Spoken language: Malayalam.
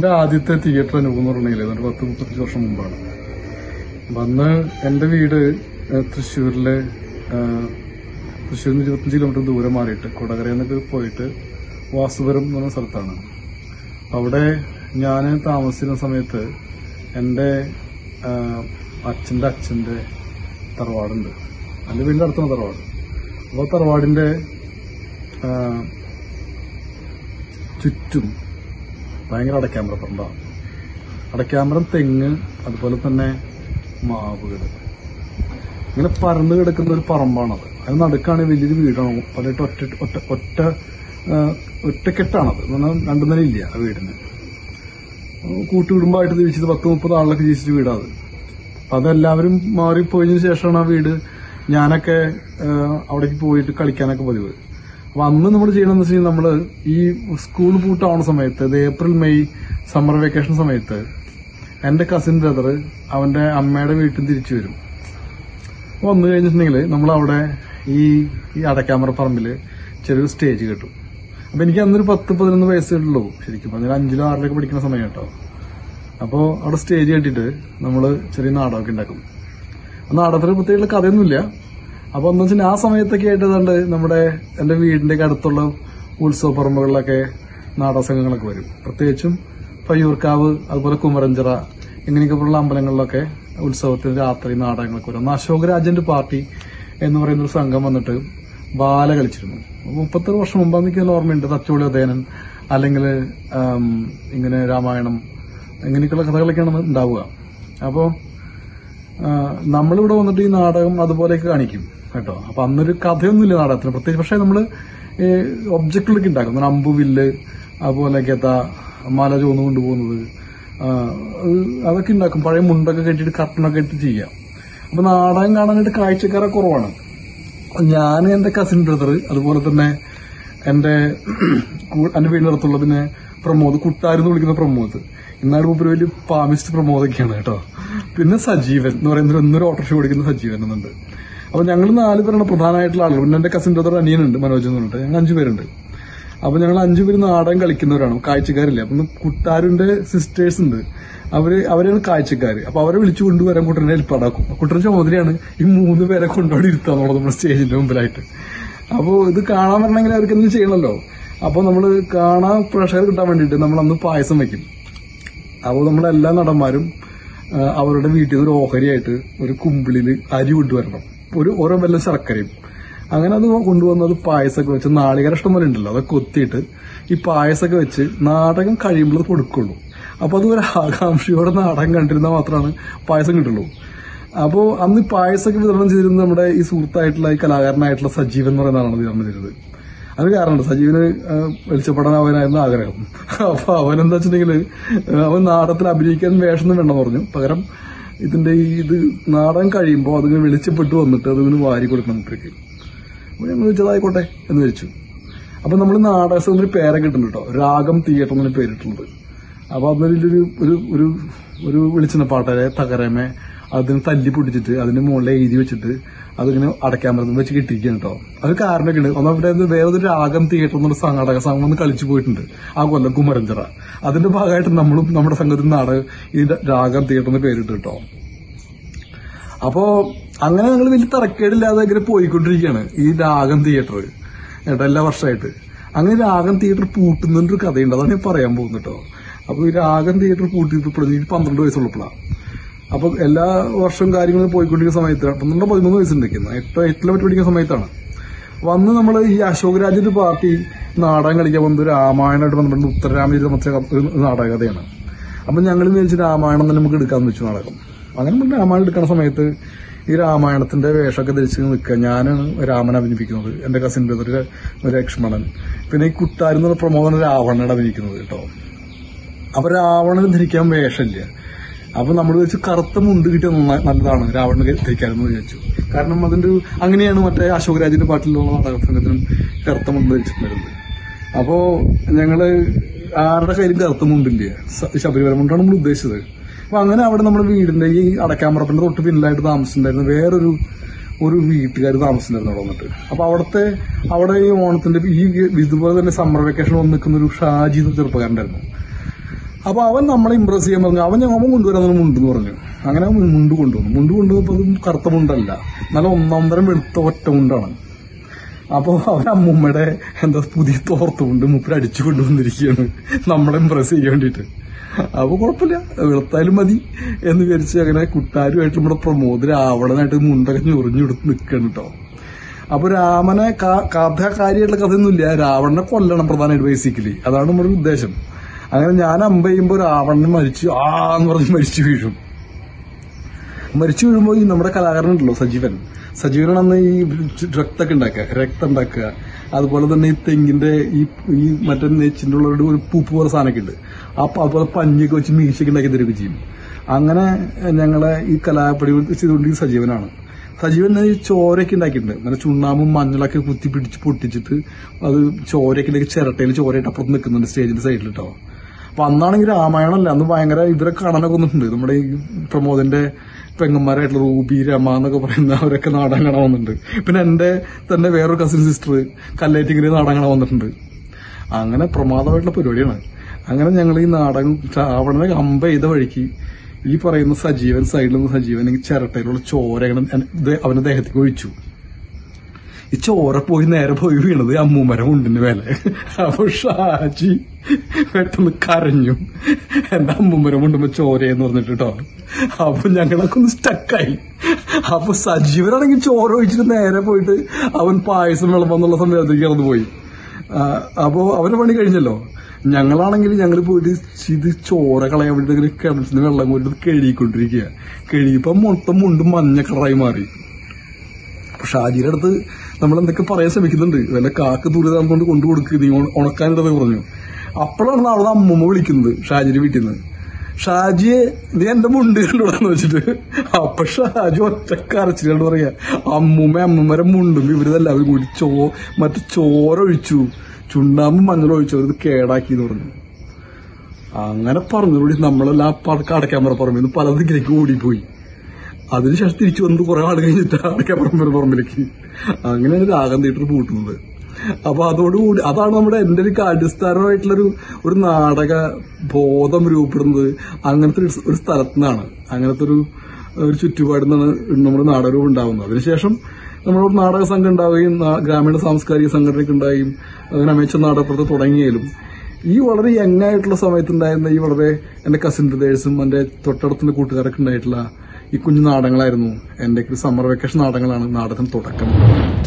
എന്റെ ആദ്യത്തെ തിയേറ്റർ അനുഭവം എന്ന് പറഞ്ഞില്ലേ ഒരു പത്ത് മുപ്പത്തഞ്ച് വർഷം മുമ്പാണ് അപ്പൊ അന്ന് എന്റെ വീട് ഏഹ്, തൃശ്ശൂരിലെ ഏഹ്, തൃശ്ശൂരിൽ നിന്ന് ഇരുപത്തഞ്ച് കിലോമീറ്റർ ദൂരം മാറിയിട്ട് കൊടകരയെന്നൊക്കെ പോയിട്ട് വാസുപുരം എന്ന് പറഞ്ഞ സ്ഥലത്താണ് അവിടെ ഞാൻ താമസിച്ചിരുന്ന സമയത്ത് എൻ്റെ ആഹ്, അച്ഛൻ്റെ അച്ഛൻ്റെ തറവാടുണ്ട് എൻ്റെ വീടിൻ്റെ അടുത്താണ് തറവാട് അപ്പോൾ തറവാടിൻ്റെ ആഹ്, ചുറ്റും ഭയങ്കര അടയ്ക്കാമറപ്പുണ്ടാവും അടയ്ക്കാമരം തെങ്ങ് അതുപോലെ തന്നെ മാവുകൾ ഇങ്ങനെ പരന്നു കിടക്കുന്ന ഒരു പറമ്പാണത് അത് നടുക്കാണ് വലിയൊരു വീടാണ് പലയിട്ട് ഒറ്റ ഒറ്റ ഒറ്റ ആ, ഒറ്റക്കെട്ടാണത് എന്ന് പറഞ്ഞാൽ രണ്ടു നിലയില്ല ആ വീടിന് കൂട്ടുകുടുംബമായിട്ട് ജീവിച്ചത് പത്ത് മുപ്പത് ആളിലൊക്കെ ജീവിച്ചിട്ട് വീടാത് അപ്പൊ അതെല്ലാവരും മാറിപ്പോയതിനു ശേഷമാണ് ആ വീട് ഞാനൊക്കെ ആ, അവിടേക്ക് പോയിട്ട് കളിക്കാനൊക്കെ പതിവ് അപ്പൊ അന്ന് നമ്മൾ ചെയ്യണമെന്ന് വെച്ച് കഴിഞ്ഞാൽ നമ്മള് ഈ സ്കൂൾ പൂട്ടാവുന്ന സമയത്ത് ഇത് ഏപ്രിൽ മെയ് സമ്മർ വെക്കേഷൻ സമയത്ത് എന്റെ കസിൻ ബ്രദർ അവന്റെ അമ്മയുടെ വീട്ടിൽ നിന്ന് തിരിച്ചു വരും വന്നു കഴിഞ്ഞിട്ടുണ്ടെങ്കിൽ നമ്മളവിടെ ഈ ഈ അടക്കാമറ പറമ്പില് ചെറിയൊരു സ്റ്റേജ് കിട്ടും അപ്പൊ എനിക്ക് അന്നൊരു പത്ത് പതിനൊന്ന് വയസ്സുള്ളൂ ശരിക്കും പറഞ്ഞാൽ അഞ്ചിലോ ആറിലൊക്കെ പഠിക്കുന്ന സമയം കേട്ടോ അപ്പോ അവിടെ സ്റ്റേജ് കെട്ടിയിട്ട് നമ്മള് ചെറിയ നാടകമൊക്കെ ഉണ്ടാക്കും ആ നാടകത്തിന് പ്രത്യേകിച്ച് കഥയൊന്നുമില്ല അപ്പൊ എന്ന് വെച്ചാൽ ആ സമയത്തൊക്കെ ആയിട്ട് ഏതാണ്ട് നമ്മുടെ എന്റെ വീടിന്റെ ഒക്കെ അടുത്തുള്ള ഉത്സവ പറമ്പുകളിലൊക്കെ നാടക സംഘങ്ങളൊക്കെ വരും പ്രത്യേകിച്ചും പയ്യൂർക്കാവ് അതുപോലെ കുമരഞ്ചിറ ഇങ്ങനെയൊക്കെ ഉള്ള അമ്പലങ്ങളിലൊക്കെ ഉത്സവത്തിന് രാത്രി നാടകങ്ങളൊക്കെ വരും അന്ന് അശോക് രാജന്റെ പാർട്ടി എന്ന് പറയുന്ന ഒരു സംഘം വന്നിട്ട് ബാല കളിച്ചിരുന്നു മുപ്പത്തൊരു വർഷം മുമ്പ് എനിക്ക് നല്ല ഓർമ്മയുണ്ട് തച്ചോളി ഉദയനൻ അല്ലെങ്കിൽ ഇങ്ങനെ രാമായണം ഇങ്ങനെയൊക്കെയുള്ള കഥകളൊക്കെയാണ് ഉണ്ടാവുക അപ്പോ ആ, നമ്മളിവിടെ വന്നിട്ട് ഈ നാടകം അതുപോലെയൊക്കെ കാണിക്കും കേട്ടോ അപ്പൊ അന്നൊരു കഥയൊന്നുമില്ല നാടകത്തിന് പ്രത്യേകിച്ച് പക്ഷെ നമ്മള് ഒബ്ജക്റ്റുകളൊക്കെ ഉണ്ടാക്കും ഒരു അമ്പുവില്ല് അതുപോലെയൊക്കെ മല ചോന്ന് കൊണ്ടുപോകുന്നത് ആ, അത് അതൊക്കെ ഉണ്ടാക്കും പഴയ മുണ്ടൊക്കെ കെട്ടിയിട്ട് കർട്ടനൊക്കെ ഇട്ട് ചെയ്യാം അപ്പൊ നാടകം കാണാനായിട്ട് കാഴ്ചക്കാരെ കുറവാണ് ഞാൻ എന്റെ കസിൻ ബ്രദർ അതുപോലെ തന്നെ എന്റെ കൂ- എന്റെ വീടിനടുത്തുള്ള പിന്നെ പ്രമോദ് കുട്ടാരെന്ന് വിളിക്കുന്ന പ്രമോദ് ഇന്നാട് മുമ്പ് വലിയ പാമിസ്റ്റ് പ്രമോദൊക്കെയാണ് കേട്ടോ പിന്നെ സജീവൻ എന്ന് പറയുന്ന ഒന്നൊരു ഓട്ടോറിക്ഷ ഓടിക്കുന്ന സജീവൻ എന്നുണ്ട് അപ്പൊ ഞങ്ങൾ നാല് പേരാണ് പ്രധാനമായിട്ടുള്ള ആളുകൾ പിന്നെ എന്റെ കസിൻ ബ്രദർ അനിയനുണ്ട് മനോജ് എന്ന് പറഞ്ഞിട്ട് ഞങ്ങൾ അഞ്ചു പേരുണ്ട് അപ്പൊ ഞങ്ങൾ അഞ്ചുപേര് നാടകം കളിക്കുന്നവരാണ് കാഴ്ചക്കാരില്ല അപ്പൊ ഇന്ന് കുട്ടാരിന്റെ സിസ്റ്റേഴ്സ് ഉണ്ട് അവര് അവരാണ് കാഴ്ചക്കാര് അപ്പൊ അവരെ വിളിച്ചു കൊണ്ടുവരാൻ കുട്ടനെ ഹെൽപ്പാടാക്കും കുട്ടന്റെ ചുമതലയാണ് ഈ മൂന്ന് പേരെ കൊണ്ടുപോയി ഇരുത്താന്നുള്ളത് നമ്മുടെ സ്റ്റേജിന്റെ മുമ്പിലായിട്ട് അപ്പൊ ഇത് കാണാൻ വരണമെങ്കിൽ അവർക്ക് എന്തെങ്കിലും ചെയ്യണമല്ലോ അപ്പൊ നമ്മള് കാണാൻ പ്രഷർ കിട്ടാൻ വേണ്ടിയിട്ട് നമ്മൾ അന്ന് പായസം വെക്കും അപ്പോൾ നമ്മളെല്ലാ നടന്മാരും ആ, അവരുടെ വീട്ടിൽ നിന്ന് ഒരു ഓഹരിയായിട്ട് ഒരു കുമ്പിളിൽ അരി കൊണ്ടുവരണം ഒരു ഓരോ വെല്ലം ശർക്കരയും അങ്ങനെ അത് കൊണ്ടുവന്നത് പായസമൊക്കെ വെച്ച് നാളികേര ഇഷ്ടം പോലെ ഉണ്ടല്ലോ അതൊക്കെ കൊത്തിയിട്ട് ഈ പായസമൊക്കെ വെച്ച് നാടകം കഴിയുമ്പോൾ അത് കൊടുക്കുള്ളൂ അപ്പൊ അത് ഒരു ആകാംക്ഷയോടെ നാടകം കണ്ടിരുന്നാൽ മാത്രമാണ് പായസം കിട്ടുള്ളൂ അപ്പോ അന്ന് ഈ പായസമൊക്കെ വിതരണം ചെയ്തിരുന്നത് നമ്മുടെ ഈ സുഹൃത്തായിട്ടുള്ള ഈ കലാകാരനായിട്ടുള്ള സജീവൻ എന്ന് പറയുന്ന ആളാണ് വിതരണം ചെയ്തത് അത് കാരണമുണ്ട് സജീവന് വെളിച്ചപ്പെടാനാവാനായിരുന്നു ആഗ്രഹം അപ്പൊ അവൻ എന്താ വെച്ചിട്ടുണ്ടെങ്കിൽ അവൻ നാടകത്തിൽ അഭിനയിക്കാൻ വേഷമൊന്നും വേണ്ടെന്ന് പറഞ്ഞു പകരം ഇതിന്റെ ഈ ഇത് നാടകം കഴിയുമ്പോൾ അതിങ്ങനെ വെളിച്ചപ്പെട്ട് വന്നിട്ട് അതിങ്ങനെ വാരി കൊടുക്കണം മൂപ്പർക്ക് അപ്പൊ ഞങ്ങൾ വെച്ചതായിക്കോട്ടെ എന്ന് വെച്ചു അപ്പൊ നമ്മൾ നാടക ഒരു പേരൊക്കെ ഇട്ടുണ്ട് കേട്ടോ രാഗം തിയേറ്റർ എന്നാണ് പേരിട്ടുള്ളത് അപ്പൊ അതിലൊരു ഒരു ഒരു ഒരു വെളിച്ചെണ്ണ പാട്ടരെ തകരമേ അതിന് തല്ലി പൊട്ടിച്ചിട്ട് അതിന്റെ മുകളിൽ എഴുതി വെച്ചിട്ട് അതിങ്ങനെ അടയ്ക്കാൻ പറ്റുന്ന വെച്ച് കിട്ടിയിരിക്കുകയാണ് കേട്ടോ അത് കാരണമൊക്കെ ഉണ്ട് ഒന്നാമത്തെ ഇത് വേറെ ഒരു രാഗം തിയേറ്റർ എന്നൊരു നാടക സംഘം ഒന്ന് കളിച്ചു പോയിട്ടുണ്ട് ആ കൊല്ലം കുമരഞ്ചിറ അതിന്റെ ഭാഗമായിട്ട് നമ്മളും നമ്മുടെ സംഘത്തിൽ നാടകം ഈ രാഗം തിയേറ്റർ എന്ന് പേരിട്ട് കേട്ടോ അപ്പോ അങ്ങനെ ഞങ്ങൾ വലിയ തറക്കേടില്ലാതെ ഇങ്ങനെ പോയിക്കൊണ്ടിരിക്കുകയാണ് ഈ രാഗം തിയേറ്റർ കേട്ടോ എല്ലാ വർഷമായിട്ട് അങ്ങനെ രാഗം തിയേറ്റർ പൂട്ടുന്നൊരു കഥയുണ്ട് അതാണ് ഞാൻ പറയാൻ പോകുന്നത് കേട്ടോ അപ്പൊ ഈ രാഗം തിയേറ്റർ പൂട്ടിയപ്പോഴും എനിക്ക് പന്ത്രണ്ട് വയസ്സുള്ളപ്പോഴാണ് അപ്പൊ എല്ലാ വർഷവും കാര്യങ്ങളും പോയിക്കൊണ്ടിരിക്കുന്ന സമയത്ത് പന്ത്രണ്ട് പതിമൂന്ന് വയസ്സുണ്ടിരിക്കുന്നത് എട്ടോ എട്ടിലെ പറ്റി പഠിക്കുന്ന സമയത്താണ് വന്ന് നമ്മൾ ഈ അശോക് രാജിന്റെ പാർട്ടി നാടകം കളിക്കാൻ വന്നത് രാമായണമായിട്ട് ബന്ധപ്പെട്ട് ഉത്തരരാമചരിത മറ്റേ ഒരു നാടകകഥയാണ് അപ്പൊ ഞങ്ങൾ വിചാരിച്ച് രാമായണം തന്നെ നമുക്ക് എടുക്കാന്ന് വെച്ചു നാടകം അങ്ങനെ നമ്മൾ രാമായണം എടുക്കുന്ന സമയത്ത് ഈ രാമായണത്തിന്റെ വേഷമൊക്കെ ധരിച്ച് നിൽക്കുക ഞാനാണ് രാമൻ അഭിനയിപ്പിക്കുന്നത് എന്റെ കസിൻ ബ്രദർ ലക്ഷ്മണൻ പിന്നെ ഈ കുട്ടാരെന്നുള്ള പ്രമോദന രാവണനാണ് അഭിനയിക്കുന്നത് കേട്ടോ അപ്പൊ രാവണന് ധരിക്കാൻ വേഷമില്ല അപ്പൊ നമ്മൾ വെച്ച് കറുത്ത മുണ്ട് കിട്ടിയ നന്നാ- നല്ലതാണ് രാവണന് ധരിക്കാനെന്ന് വിചാരിച്ചു കാരണം അതിന്റെ ഒരു അങ്ങനെയാണ് മറ്റേ അശോക് രാജിന്റെ പാട്ടിലുള്ള നാടക സംഘത്തിനും കറുത്ത മുണ്ട് ധരിച്ചിട്ടുണ്ടായിരുന്നത് അപ്പോ ഞങ്ങള് ആരുടെ കയ്യിലും കറുത്ത മുണ്ടില്ല സ- ശബരിമല മുണ്ടാണ് നമ്മൾ ഉദ്ദേശിച്ചത് അപ്പൊ അങ്ങനെ അവിടെ നമ്മുടെ വീടിന്റെ ഈ അടക്കാമ്പറപ്പിന്റെ തൊട്ട് പിന്നിലായിട്ട് താമസിച്ചിട്ടുണ്ടായിരുന്ന വേറൊരു ഒരു വീട്ടുകാർ താമസിച്ചിട്ടുണ്ടായിരുന്നു അവിടെ വന്നിട്ട് അപ്പൊ അവിടുത്തെ അവിടെ ഈ ഓണത്തിന്റെ ഈ ഇതുപോലെ തന്നെ സമ്മർ വെക്കേഷൻ വന്ന് നിൽക്കുന്ന ഒരു ഷാജി എന്ന ചെറുപ്പക്കാരുണ്ടായിരുന്നു അപ്പൊ അവൻ നമ്മളെ ഇമ്പ്രസ് ചെയ്യാൻ പറഞ്ഞു അവൻ അവൻ കൊണ്ടുവരാൻ മുണ്ടെന്ന് പറഞ്ഞു അങ്ങനെ അവൻ മുണ്ട് കൊണ്ടുവന്നു മുണ്ട് കൊണ്ടുവന്നപ്പോ അത് കറുത്ത മുണ്ടല്ല നല്ല ഒന്നാന്തരം വെളുത്ത ഒറ്റ മുണ്ടാണ് അപ്പൊ അവൻ അമ്മൂമ്മയുടെ എന്താ പുതിയ തോർത്തുകൊണ്ട് മൂപ്പര് അടിച്ചു കൊണ്ടുവന്നിരിക്കുകയാണ് നമ്മളെ ഇമ്പ്രസ് ചെയ്യാൻ വേണ്ടിട്ട് അപ്പൊ കുഴപ്പമില്ല വെളുത്തായാലും മതി എന്ന് വിചാരിച്ച് അങ്ങനെ കുട്ടാരുമായിട്ട് നമ്മുടെ പ്രമോദ് രാവണനായിട്ട് മുണ്ടൊക്കെ ഞൊറിഞ്ഞെടുത്ത് നിൽക്കണം കേട്ടോ അപ്പൊ രാമനെ ക- കഥകാരിയായിട്ടുള്ള കഥയൊന്നുമില്ല രാവണനെ കൊല്ലണം പ്രധാനമായിട്ട് ബേസിക്കലി അതാണ് നമ്മുടെ ഉദ്ദേശം അങ്ങനെ ഞാൻ അമ്പ ചെയ്യുമ്പോ രാവണൻ മരിച്ചു ആ എന്ന് പറഞ്ഞ് മരിച്ചു വീഴും മരിച്ചു വീഴുമ്പോൾ ഈ നമ്മുടെ കലാകാരനുണ്ടല്ലോ സജീവൻ സജീവനാണ് അന്ന് ഈ രക്തൊക്കെ ഉണ്ടാക്കുക രക്തം ഉണ്ടാക്കുക അതുപോലെ തന്നെ ഈ തെങ്ങിന്റെ ഈ ഈ മറ്റേ നെച്ചിന്റെ ഉള്ള ഒരു പൂപ്പ് പോലെ സാധനമൊക്കെ ഉണ്ട് അപ്പൊ അതുപോലെ പഞ്ഞൊക്കെ വെച്ച് മീശയൊക്കെ ഉണ്ടാക്കി തരുകയൊക്കെ ചെയ്യും അങ്ങനെ ഞങ്ങളെ ഈ കലാപടി ചെയ്തുകൊണ്ട് ഈ സജീവനാണ് സജീവൻ ഈ ചോരയൊക്കെ ഉണ്ടാക്കിയിട്ടുണ്ട് അങ്ങനെ ചുണ്ണാമ്പും മഞ്ഞളൊക്കെ കുത്തി പിടിച്ച് പൊട്ടിച്ചിട്ട് അത് ചോരയൊക്കെ ഉണ്ടാക്കി ചിരട്ടയിൽ ചോരയിട്ട് അപ്പുറത്ത് നിൽക്കുന്നുണ്ട് സ്റ്റേജിന്റെ സൈഡിൽ കേട്ടോ അപ്പൊ അന്നാണെങ്കിൽ രാമായണമല്ല അന്ന് ഭയങ്കര ഇവരെ കാണാനൊക്കെ വന്നിട്ടുണ്ട് നമ്മുടെ ഈ പ്രമോദിന്റെ പെങ്ങന്മാരായിട്ടുള്ള റൂബി രമ എന്നൊക്കെ പറയുന്ന അവരൊക്കെ നാടകം കാണാൻ വന്നിട്ടുണ്ട് പിന്നെ എന്റെ തന്നെ വേറൊരു കസിൻ സിസ്റ്റർ കല്ലേറ്റിങ്ങനെ നാടകം കാണാൻ വന്നിട്ടുണ്ട് അങ്ങനെ പ്രമാദമായിട്ടുള്ള പരിപാടിയാണ് അങ്ങനെ ഞങ്ങൾ ഈ നാടകം രാവണനെ അമ്പ ചെയ്ത വഴിക്ക് ഈ പറയുന്ന സജീവൻ സൈഡിൽ നിന്ന് സജീവൻ ഈ ചിരട്ടയിലുള്ള ചോര ഇങ്ങനെ ദേ- അവന്റെ ദേഹത്തേക്ക് ഒഴിച്ചു ഈ ചോര പോയി നേരെ പോയി വീണത് അമ്മൂമ്മര മുണ്ടിന്റെ മേലെ അപ്പൊ ഷാജി പെട്ടെന്ന് കരഞ്ഞു എന്റെ അമ്മൂമ്മര മുണ്ടുമ്പോ ചോരയെന്ന് പറഞ്ഞിട്ട് കേട്ടോ അപ്പൊ ഞങ്ങളൊക്കെ ഒന്ന് സ്റ്റക്കായി അപ്പൊ സജീവനാണെങ്കിൽ ചോര ഒഴിച്ചിട്ട് നേരെ പോയിട്ട് അവൻ പായസം വിളമ്പന്നുള്ള സമയത്തേക്ക് കടന്നു പോയി ആ, അപ്പോ അവന്റെ പണി കഴിഞ്ഞല്ലോ ഞങ്ങളാണെങ്കിൽ ഞങ്ങൾ പോയിട്ട് ഇത് ചോര കളയാൻ വേണ്ടി ഇങ്ങനെ കിണറ്റിന് വെള്ളം കോരിട്ട് കഴുകിക്കൊണ്ടിരിക്കുക കഴുകിയപ്പോ മൊത്തം മുണ്ട് മഞ്ഞ കളറായി മാറി അപ്പൊ ഷാജിയുടെ അടുത്ത് നമ്മൾ എന്തൊക്കെ പറയാൻ ശ്രമിക്കുന്നുണ്ട് വല്ല കാക്ക് ദൂരതാൻ കൊണ്ട് കൊണ്ടു കൊടുക്കുക നീ ഉണ- ഉണക്കാനിടത് പറഞ്ഞു അപ്പോഴാണ് നാളെ അമ്മൂമ്മ വിളിക്കുന്നത് ഷാജിയുടെ വീട്ടിൽ നിന്ന് ഷാജിയെ നീ എന്റെ മുണ്ട് കണ്ടുവിടാന്ന് വെച്ചിട്ട് അപ്പൊ ഷാജി ഒറ്റക്കരച്ചിലോട് പറയാ അമ്മൂമ്മ അമ്മൂമ്മരെ മുണ്ടും ഇവരിതെല്ലാവരും കൂടി ചോ മറ്റേ ചോര ഒഴിച്ചു ചുണ്ണാമ്പും മഞ്ഞളും ഒഴിച്ചു അവരത് കേടാക്കി എന്ന് പറഞ്ഞു അങ്ങനെ പറഞ്ഞതോടി നമ്മളെല്ലാം അടയ്ക്കാൻ പറ പറമ്പിൽ പല ദിക്കിലേക്ക് ഓടിപ്പോയി അതിനുശേഷം തിരിച്ചു വന്നത് കുറെ ആൾ കഴിഞ്ഞിട്ട് അടയ്ക്കാൻ പറമ്പിൽ പറമ്പിലേക്ക് അങ്ങനെയാണ് രാഗം തിയേറ്റർ പൂട്ടുന്നത് അപ്പൊ അതോടുകൂടി അതാണ് നമ്മുടെ എന്റെ ഒരു അടിസ്ഥാനമായിട്ടുള്ളൊരു ഒരു നാടക ബോധം രൂപപ്പെടുന്നത് അങ്ങനത്തെ ഒരു ഒരു സ്ഥലത്തു നിന്നാണ് അങ്ങനത്തെ ഒരു ഒരു ചുറ്റുപാടിൽ നിന്നാണ് നമ്മുടെ നാടകം ഉണ്ടാവുന്നത് അതിനുശേഷം നമ്മളോട് നാടക സംഘം ഉണ്ടാവുകയും നാ- ഗ്രാമീണ സാംസ്കാരിക സംഘടനയൊക്കെ ഉണ്ടായും അങ്ങനെ അമേച്ച നാടകപ്രവർത്തനം തുടങ്ങിയാലും ഈ വളരെ യങ് ആയിട്ടുള്ള സമയത്തുണ്ടായിരുന്ന ഈ വളരെ എന്റെ കസിൻ ബ്രദേഴ്സും എന്റെ തൊട്ടടുത്തുള്ള കൂട്ടുകാരൊക്കെ ഉണ്ടായിട്ടുള്ള ഈ കുഞ്ഞു നാടകങ്ങളായിരുന്നു എന്റെ ഒരു സമ്മർ വെക്കേഷൻ നാടകങ്ങളാണ് നാടകം തുടക്കം